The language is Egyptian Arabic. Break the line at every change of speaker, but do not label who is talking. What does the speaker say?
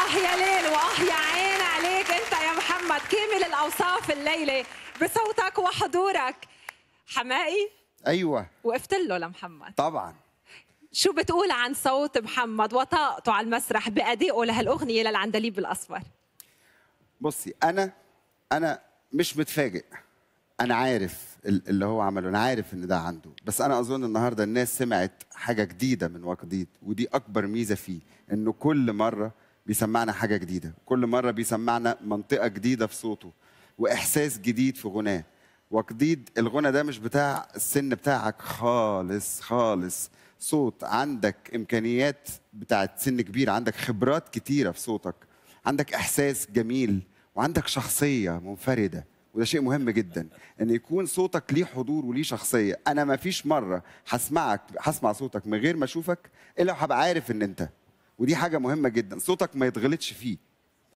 آه يا ليل وآه يا عين عليك أنت يا محمد كامل الأوصاف الليلة بصوتك وحضورك حمائي
ايوه
وقفت له لمحمد
طبعا
شو بتقول عن صوت محمد وطاقته على المسرح بأدائه لهالأغنية للعندليب الأصفر
بصي انا انا مش متفاجئ انا عارف ال- اللي هو عمله انا عارف ان ده عنده بس انا اظن النهارده الناس سمعت حاجه جديده من وقديد ودي اكبر ميزه فيه انه كل مره بيسمعنا حاجه جديده كل مره بيسمعنا منطقه جديده في صوته واحساس جديد في غناه وقديد الغنى ده مش بتاع السن بتاعك خالص خالص صوت عندك امكانيات بتاعت سن كبير عندك خبرات كتيره في صوتك عندك احساس جميل وعندك شخصيه منفرده وده شيء مهم جدا ان يكون صوتك ليه حضور وليه شخصيه انا ما فيش مره هسمعك هسمع صوتك من غير ما اشوفك الا هبقى عارف ان انت ودي حاجه مهمه جدا صوتك ما يتغلطش فيه